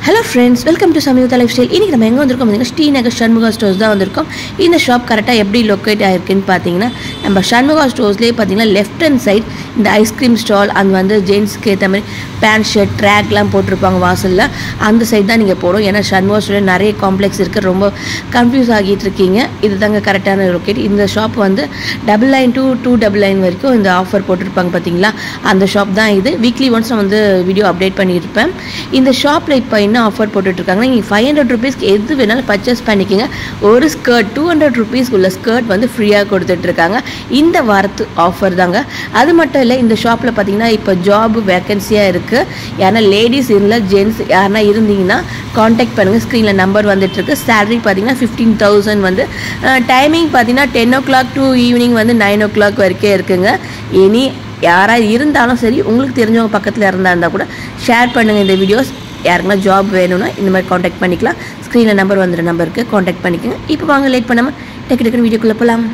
Hello friends welcome to சமீபத்த lifestyle இன்றைக்கி நம்ம எங்கே வந்திருக்கோம் பார்த்தீங்கன்னா ஸ்ரீநகர் சண்முகா ஸ்டோர்ஸ் தான் வந்திருக்கோம் இந்த ஷாப் கரெக்டாக எப்படி லொக்கேட் ஆயிருக்குன்னு பார்த்தீங்கன்னா நம்ம சண்முகா ஸ்டோர்ஸ்லேயே பார்த்தீங்கன்னா லெஃப்ட் ஹேண்ட் சைட் இந்த ஐஸ்கிரீம் ஸ்டால் அங்கே வந்து ஜென்ஸ்க்கு ஏற்ற மாதிரி பேண்ட் ஷர்ட் ட்ராக்லாம் போட்டிருப்பாங்க வாசலில் அந்த சைட் தான் நீங்கள் போடும் ஏன்னா சண்முகா ஸ்டோரில் நிறைய காம்ப்ளெக்ஸ் இருக்குது ரொம்ப கன்ஃபியூஸ் ஆகிட்டு இருக்கீங்க இது தாங்க கரெக்டான லொக்கேட் இந்த ஷாப் வந்து double line two two double line வரைக்கும் இந்த ஆஃபர் போட்டிருப்பாங்க பார்த்தீங்களா அந்த ஷாப் தான் இது வீக்லி ஒன்ஸ் நான் வந்து வீடியோ அப்டேட் பண்ணியிருப்பேன் இந்த ஷாப்பில் இப்போ என்ன ஆஃபர் போட்டுட்ருக்காங்கன்னா நீங்கள் ஃபைவ் ஹண்ட்ரட் ருபீஸ்க்கு எது வேணாலும் பர்ச்சேஸ் பண்ணிக்கோங்க ஒரு ஸ்கர்ட் டூ ஹண்ட்ரட் ருபீஸ் உள்ள ஸ்கர்ட் வந்து ஃப்ரீயாக கொடுத்துட்ருக்காங்க இந்த வாரத்து ஆஃபர் தாங்க அது மட்டும் இல்லை இந்த ஷாப்பில் பார்த்தீங்கன்னா இப்போ ஜாப் வேக்கன்சியாக இருக்குது யாருன்னா லேடிஸ் இல்லை ஜென்ட்ஸ் யாருன்னா இருந்தீங்கன்னா காண்டாக்ட் பண்ணுங்கள் ஸ்க்ரீனில் நம்பர் வந்துட்டுருக்கு சேலரி பார்த்தீங்கன்னா ஃபிஃப்டீன் தௌசண்ட் வந்து டைமிங் பார்த்தீங்கன்னா ten o'clock to evening வந்து நைன் ஓ கிளாக் வரைக்கும் இருக்குங்க இனி யாராவது இருந்தாலும் சரி உங்களுக்கு தெரிஞ்சவங்க பக்கத்தில் இருந்தா இருந்தால் கூட ஷேர் பண்ணுங்கள் இந்த வீடியோஸ் யாருக்குன்னா ஜாப் வேணும்னா இந்த மாதிரி காண்டாக்ட் பண்ணிக்கலாம் ஸ்க்ரீனில் நம்பர் வந்துடுற நம்பருக்கு காண்டாக்ட் பண்ணிக்கோங்க இப்போ வாங்க லேட் பண்ணாமல் டக்கு டக்குன்னு வீடியோக்குள்ளே போகலாம்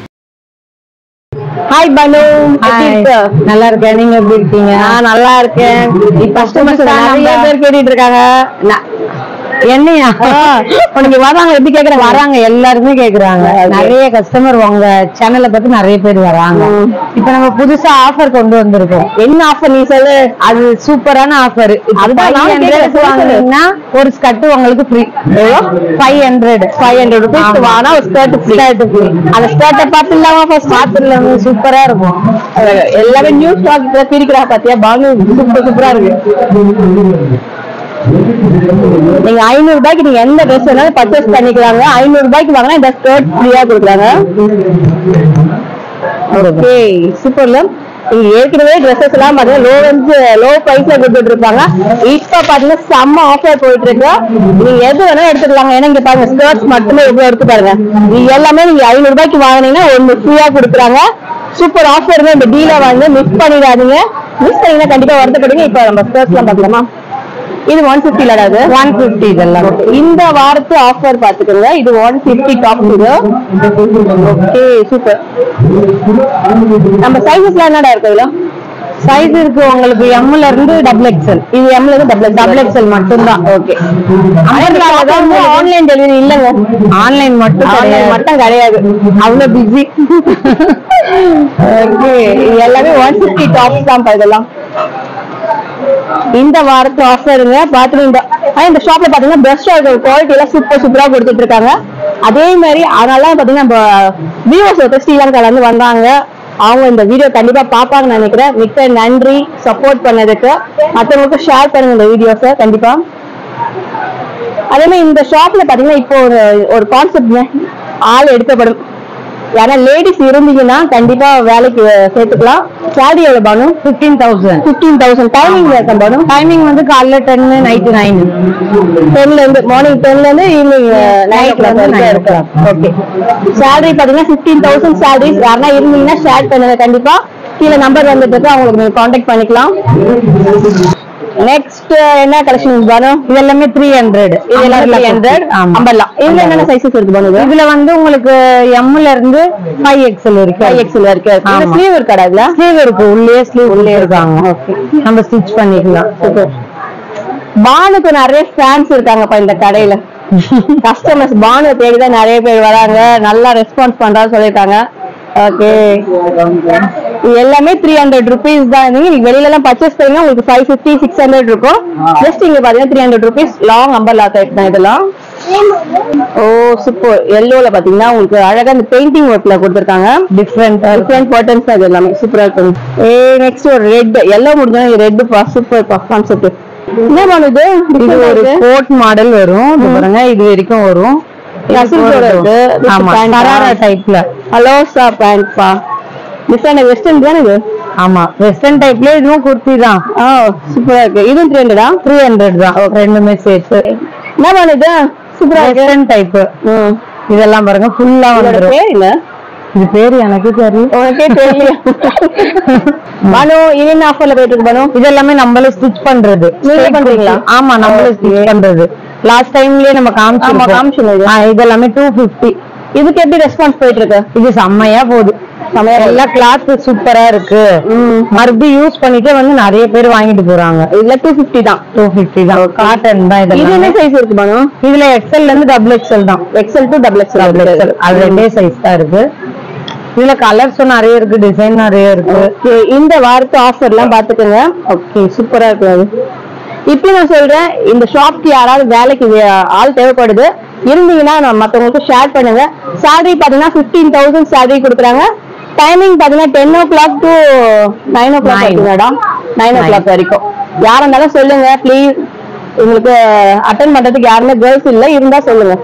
ஹாய் பனு எப்படி Hi. இருக்க? நல்லா இருக்கேன் நீங்க எப்படி இருக்கீங்க நான் நல்லா இருக்கேன் customers நிறைய வராங்க. பேர் கேட்டுட்டு இருக்காங்க ந- என்னையா உனக்கு வராங்க எப்படி கேக்குறாங்க வராங்க எல்லாருமே கேக்குறாங்க நிறைய கஸ்டமர் உங்க சேனலை பத்தி நிறைய பேர் வராங்க ம். இப்ப நம்ம புதுசா ஆஃபர் கொண்டு வந்திருக்கோம் என்ன ஆஃபர் நீ சொல்லு அது சூப்பரான ஆஃபர் அதுதான் நானும் கேக்குறேன், சொல்லு, சொல்லு. வாங்குனீங்கன்னா ஒரு ஸ்கர்ட் உங்களுக்கு free five hundred five hundred rupees வாங்கினா ஒரு ஸ்கர்ட் ஃப்ரீ அந்த ஸ்கர்ட்டை பார்த்துலாமா ஃபர்ஸ்ட் பாத்துலாம் சூப்பரா இருக்கும் எல்லாமே நியூ ஸ்டாக் பிரிக்கிறா பாத்தியா பானு சூப்பர் சூப்பரா இருக்கு நீங்க ஐநூறு ரூபாய்க்கு நீங்க எந்த ட்ரெஸ் வேணாலும் பர்ச்சேஸ் பண்ணிக்கலாங்க ஐநூறு ரூபாய்க்கு வாங்கினா இந்த ஸ்கர்ட் ஃப்ரீயா கொடுக்குறாங்க ஓகே சூப்பர்ல நீங்க ஏற்கனவே ட்ரெஸ்ஸஸ் எல்லாம் பாத்தீங்கன்னா லோ வந்து லோ பிரைஸ்ல கொடுத்துட்டு இருப்பாங்க இப்ப பாத்தீங்கன்னா செம்ம ஆஃபர் போயிட்டு இருக்கு நீங்க எது வேணாலும் எடுத்துக்கலாங்க ஏன்னா இங்க பாருங்க ஸ்கர்ட்ஸ் மட்டுமே எவ்வளவு எடுத்து பாருங்க இது எல்லாமே நீங்க ஐநூறு ரூபாய்க்கு வாங்குனீங்கன்னா ஒன்னு ஃப்ரீயா கொடுக்குறாங்க சூப்பர் ஆஃபர் இந்த டீலை வாங்க மிஸ் பண்ணிடாதீங்க மிஸ் பண்ணீங்கன்னா கண்டிப்பா வருத்தப்படுங்க இப்ப நம்ம ஸ்கர்ட்ஸ் எல்லாம் பாக்கலாமா இது ஒன் பிப்டி இல்லாது ஒன் பிப்டி இதெல்லாம் இந்த வாரத்து ஆஃபர் பாத்துக்கோங்க இது ஒன் பிப்டி டாப் இது ஓகே சூப்பர் நம்ம சைஸஸ்லாம் என்னடா இருக்கு இதுல சைஸ் இருக்கு உங்களுக்கு எம்ல இருந்து டபுள் எக்ஸ்எல் இது எம்ல இருந்து டபுள் டபுள் எக்ஸ்எல் மட்டும்தான் ஓகே ஆன்லைன் டெலிவரி இல்லங்க ஆன்லைன் மட்டும் ஆன்லைன் கிடையாது. மட்டும் கிடையாது அவ்வளவு பிஸி ஓகே இது எல்லாமே ஒன் பிப்டி டாப்ஸ் தான் பா இதெல்லாம் இந்த வாரத்து ஆஃபருங்க பாத்துட்டு இந்த ஆனா இந்த ஷாப்ல பாத்தீங்கன்னா பெஸ்ட் குவாலிட்டி எல்லாம் சூப்பர் சூப்பரா கொடுத்துட்டு இருக்காங்க அதே மாதிரி அதனால பாத்தீங்கன்னா நம்ம வியூவர்ஸ் ஒருத்தர் ஸ்ரீலங்கால இருந்து வந்தாங்க அவங்க இந்த வீடியோ கண்டிப்பா பாப்பாங்கன்னு நினைக்கிறேன் மிக்க நன்றி சப்போர்ட் பண்ணதுக்கு மத்தவங்களுக்கு ஷேர் பண்ணுங்க இந்த வீடியோஸை கண்டிப்பா அதே மாதிரி இந்த ஷாப்ல பாத்தீங்கன்னா இப்போ ஒரு ஒரு கான்செப்ட் ஆள் எடுக்கப்படும் யாரா லேடிஸ் இருந்தீங்கன்னா கண்டிப்பா வேலைக்கு சேர்த்துக்கலாம் சேலரி எவ்வளவு Banu fifteen thousand fifteen thousand timing இருக்கா பானு டைமிங் வந்து காலைல டென் நைட்டு நைன் டென்ல இருந்து மார்னிங் டென்ல இருந்து ஈவினிங் நைன் ஓ கிளாக் வரைக்கும் இருக்கலாம் ஓகே சேலரி பாத்தீங்கன்னா ஃபிஃப்டீன் தௌசண்ட் சேலரிஸ் யாருன்னா இருந்தீங்கன்னா ஷேர் பண்ணுங்க கண்டிப்பா கீழே நம்பர் வந்துட்டு இருக்கு அவங்களுக்கு நீங்க காண்டாக்ட் பண்ணிக்கலாம் நெக்ஸ்ட் என்ன கலெக்ஷன் பானு இது எல்லாமே த்ரீ ஹண்ட்ரட் இது எல்லாம் த்ரீ ஹண்ட்ரட் அம்பர்லாம் இதுல என்னென்ன சைஸஸ் இருக்கு பானு இதுல வந்து உங்களுக்கு எம்ல இருந்து ஃபைவ் எக்ஸ்எல் இருக்கு ஃபைவ் எக்ஸ்எல் இருக்கு இந்த ஆமா. ஸ்லீவ் இருக்காடா இதுல ஸ்லீவ் இருக்கு உள்ளே ஸ்லீவ் உள்ளே இருக்காங்க நம்ம ஸ்டிச் பண்ணிக்கலாம் பானுக்கு நிறைய ஃபேன்ஸ் இருக்காங்கப்பா இந்த கடையில கஸ்டமர்ஸ் பானு தேடி தான் நிறைய பேர் வராங்க நல்லா ரெஸ்பான்ஸ் பண்றான்னு சொல்லியிருக்காங்க ஓகே இது எல்லாமே த்ரீ ஹண்ட்ரட் ருபீஸ் தான் இருந்தீங்க நீங்க வெளியில எல்லாம் பர்ச்சேஸ் பண்ணீங்கன்னா உங்களுக்கு ஃபைவ் ஃபிஃப்டி சிக்ஸ் ஹண்ட்ரட் இருக்கும் ஜஸ்ட் இங்க பாத்தீங்கன்னா three hundred rupees long umbrella type தான் இதெல்லாம் ஓ சூப்பர் எல்லோல பாத்தீங்கன்னா உங்களுக்கு அழகா இந்த பெயிண்டிங் ஒர்க்ல கொடுத்துருக்காங்க டிஃப்ரெண்ட் டிஃப்ரெண்ட் பர்டன்ஸ் அது எல்லாமே சூப்பரா இருக்கும் ஏ நெக்ஸ்ட் ஒரு ரெட் எல்லாம் முடிஞ்சா ரெட் பா சூப்பர் பா கான்செப்ட் என்ன பண்ணுது இது ஒரு கோட் மாடல் வரும் இது பாருங்க இது வரைக்கும் வரும் இது கசில்ஸோட இருக்கு. With ஆமா pant ஆ? சராரா டைப்ல அலோசா பேண்ட் பா டிஃப்ரெண்ட் வெஸ்டர்ன் தானே இது ஆமா வெஸ்டர்ன் டைப்ல இதுவும் குர்த்தி தான் ஆ சூப்பரா இருக்கு இதுவும் த்ரீ ஹண்ட்ரடா த்ரீ ஹண்ட்ரட் தான் ரெண்டுமே சேர்த்து என்ன பண்ணுது சூப்பரா இருக்கு வெஸ்டர்ன் டைப் ம். இதெல்லாம் பாருங்க ஃபுல்லா இதோட வந்துரும் பேர் என்ன இது பேரு எனக்கு தெரியும் உனக்கே தெரியல மனு இது என்ன ஆஃபர்ல போயிட்டு இருக்கு மனு இது எல்லாமே நம்மளே ஸ்டிச் பண்றது நீங்களே பண்றீங்களா? ஆமா நம்மளே ஸ்டிச் பண்றது லாஸ்ட் டைம்லயே நம்ம ஆமா காமிச்சிருக்கோம் காமிச்சுங்க இது ஆ, இது எல்லாமே டூ பிப்டி இதுக்கு எப்படி ரெஸ்பான்ஸ் போயிட்டு இருக்கு இது செம்மையா போகுது செமையா இருக்கு. எல்லாம் கிளாத் சூப்பரா இருக்கு ம் மறுபடியும் யூஸ் பண்ணிட்டு வந்து நிறைய பேர் வாங்கிட்டு போறாங்க இதுல டூ ஃபிஃப்டி தான் டூ பிப்டி தான் காட்டன் தான் இது என்ன இதெல்லாம் சைஸ் இருக்கு பானு இதுல எக்ஸ்எல்ல இருந்து டபுள் எக்ஸ்எல் தான் XL to double XL double XL அது ரெண்டே சைஸ் தான் இருக்கு இதுல கலர்ஸும் நிறைய இருக்கு டிசைன் நிறைய இருக்கு ஓகே இந்த வாரத்து ஆஃபர்லாம் பாத்துக்கோங்க ஓகே சூப்பரா இருக்கு அது இப்போ நான் சொல்றேன் இந்த ஷாப்க்கு யாராவது வேலைக்கு வே- ஆள் தேவைப்படுது இருந்தீங்கன்னா நான் மத்தவங்களுக்கு ஷேர் பண்ணுங்க salary பாத்தீங்கன்னா ஃபிஃப்டீன் தௌசண்ட் salary கொடுக்குறாங்க டைமிங் பாத்தீங்கன்னா ten o'clock to nine o'clock Nine. வரைக்கும் மேடம் நைன் ஓ கிளாக் வரைக்கும் யாரா இருந்தாலும் சொல்லுங்க ப்ளீஸ் உங்களுக்கு அட்டன் பண்றதுக்கு யாருமே கேர்ள்ஸ் இல்ல இருந்தா சொல்லுங்க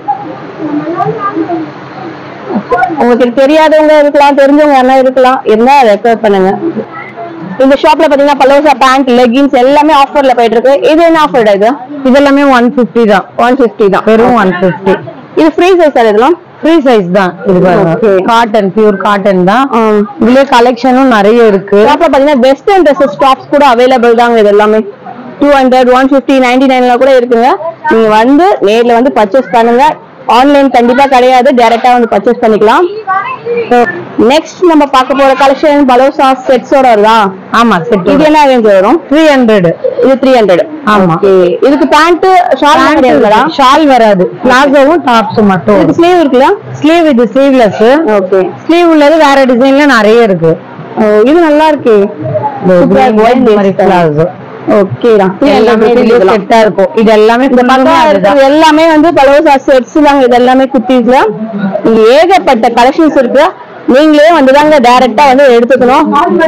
உங்களுக்கு தெரியாதவங்க இருக்கலாம் தெரிஞ்சவங்க யாரா இருக்கலாம் இருந்தா ரெஃபர் பண்ணுங்க இந்த ஷாப்ல பாத்தீங்கன்னா பலோசா பேண்ட் லெகின்ஸ் எல்லாமே ஆஃபர்ல போயிட்டு இருக்கு இது என்ன ஆஃபர் இது இதெல்லாமே ஒன் பிப்டி தான் ஒன் பிப்டி தான் வெறும் ஒன் பிப்டி இது ஃப்ரீ சைஸ் சார் இதெல்லாம் ஃப்ரீ சைஸ் தான் இது பாருங்க Okay. காட்டன் பியூர் காட்டன் தான் ஆம். இதுலயே கலெக்ஷனும் நிறைய இருக்கு ஷாப்ல பாத்தீங்கன்னா வெஸ்டர்ன் ட்ரெஸ்ஸஸ் டாப்ஸ் கூட அவைலபிள் தாங்க இது எல்லாமே two hundred one fifty ninety நைன்ல கூட இருக்குங்க நீங்க வந்து நேர்ல வந்து பர்ச்சேஸ் பண்ணுங்க ஆன்லைன் கண்டிப்பா கிடையாது டைரக்டா வந்து பர்ச்சேஸ் பண்ணிக்கலாம் நெக்ஸ்ட் நம்ம பார்க்க போற கலெக்ஷன் பலோசா செட்ஸோட வருதா ஆமா செட் இது என்ன ரேஞ்ச் வரும் த்ரீ ஹண்ட்ரட் இது த்ரீ ஹண்ட்ரட் ஆமா. இதுக்கு பேண்ட் ஷால் கிடையாதுங்களா ஷால் வராது பிளாசோவும் டாப்ஸ் மட்டும் இதுக்கு ஸ்லீவ் இருக்குல்ல ஸ்லீவ் இது ஸ்லீவ்லெஸ் ஓகே ஸ்லீவ் உள்ளது வேற டிசைன்ல நிறைய இருக்கு இது நல்லா இருக்கு Super ஆ இருக்கு, white இந்த மாதிரி base தான். பிளாசோ ஓகே தான் எல்லாமே இதுலயே செட்டா இருக்கும் இது எல்லாமே இந்த full-மே பக்கம் அதுதான். இருக்கிறது எல்லாமே வந்து பலவசா செட்ஸ் தாங்க இது எல்லாமே குட்டீஸ்ல இங்க ஏகப்பட்ட கலெக்ஷன்ஸ் இருக்கு நீங்களே வந்து தாங்க டைரக்டா வந்து எடுத்துக்கணும்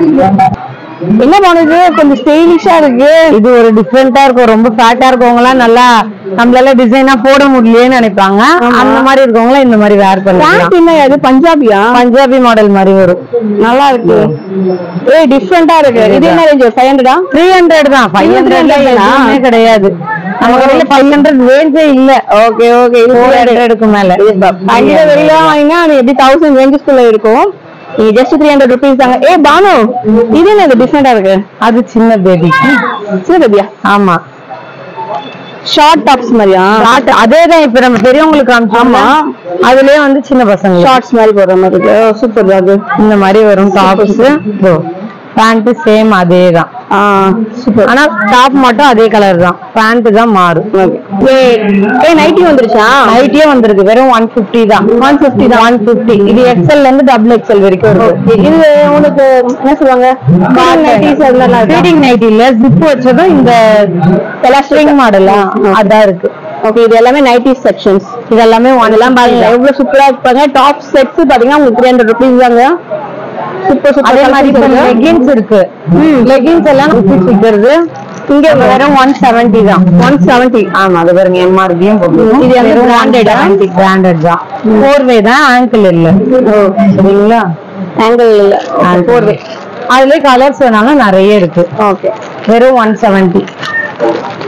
என்ன பண்ணுது கொஞ்சம் ஸ்டைலிஷா இருக்கு இது ஒரு டிஃப்ரெண்டா இருக்கும் ரொம்ப ஃபேட்டா இருக்கவங்க எல்லாம் நல்லா நம்மளால டிசைனா போட முடியலையேன்னு நினைப்பாங்க அந்த மாதிரி இருக்கவங்க எல்லாம் இந்த மாதிரி வேர் பண்ணலாம் பேண்ட் என்ன அது பஞ்சாபியா பஞ்சாபி மாடல் மாதிரி வரும் நல்லா இருக்கு ஏய் டிஃப்ரெண்டா இருக்கு இது என்ன ரேஞ்ச் ஃபைவ் ஹண்ட்ரடா த்ரீ ஹண்ட்ரட் தான் ஃபைவ் இது ஹண்ட்ரட்ல 300 தானா? எதுவுமே கிடையாது நம்ம கடையில ஃபைவ் ஹண்ட்ரட் ரேஞ்சே இல்ல ஓகே ஓகே இது ஃபோர் 300. ஹண்ட்ரடுக்கு மேல கண்டிப்பா வெளியில வாங்கினா அது எப்படி தௌசண்ட் ரேஞ்சஸ்குள்ள இருக்கும் நீங்க ஜஸ்ட் த்ரீ ஹண்ட்ரட் ருபீஸ் தாங்க ஏ பானு இது என்ன டிஃப்ரெண்டா இருக்கு அது சின்ன பேபி சரி பேபியா ஆமா ஷார்ட் டாப்ஸ் மாதிரியா ஷார்ட் அதே தான் இப்ப நம்ம பெரியவங்களுக்கு காமிச்சோமா அதுலயே வந்து சின்ன பசங்க ஷார்ட்ஸ் மாதிரி போடுற மாதிரி இருக்கு சூப்பர் அது இந்த மாதிரி வரும் டாப்ஸ் பேண்ட் சேம் அதே தான் ஆ சூப்பர் ஆனா டாப் மட்டும் அதே கலர் தான் பேண்ட் தான் மாறும் ஏ ஏ நைட்டி வந்துருச்சா நைட்டியே வந்திருக்கு வெறும் ஒன் பிப்டி தான் ஒன் பிப்டி தான் ஒன் பிப்டி இது எக்ஸ்எல்ல இருந்து டபுள் எக்ஸ்எல் வரைக்கும் இருக்கு இது உனக்கு என்ன சொல்லுவாங்க நைட்டிஸ் அதெல்லாம் ஃபீடிங் நைட்டி இல்ல ஜிப் வச்சதும் இந்த ஸ்ட்ரிங் மாடலா அதான் இருக்கு ஓகே இது எல்லாமே நைட்டிஸ் செக்ஷன்ஸ் இதெல்லாமே ஒன் இதெல்லாம் பாருங்க எவ்வளவு சூப்பரா இருப்பாங்க டாப் செட்ஸ் பாத்தீங்கன்னா உங்களுக்கு த்ரீ ஹண்ட்ரட் ருபீஸ் தாங்க சூப்பர் சூப்பர் அதே மாதிரி இப்ப லெகின்ஸ் இருக்கு லெகின்ஸ் எல்லாம் ருபீஸ் விக்கிறது இங்க வெறும் ஒன் செவன்டி தான் ஒன் செவன்டி ஆமா அது பாருங்க எம்ஆர்பியும் போட்டுருக்கோம் இது வந்து branded ஆ? பிராண்டட் தான் ஃபோர்வே தான் ஆங்கிள் இல்ல சரிங்களா ஆங்கிள் ஃபோர்வே அதுலயே கலர்ஸ் வேணாலும் நிறைய இருக்கு ஓகே வெறும் ஒன் செவன்டி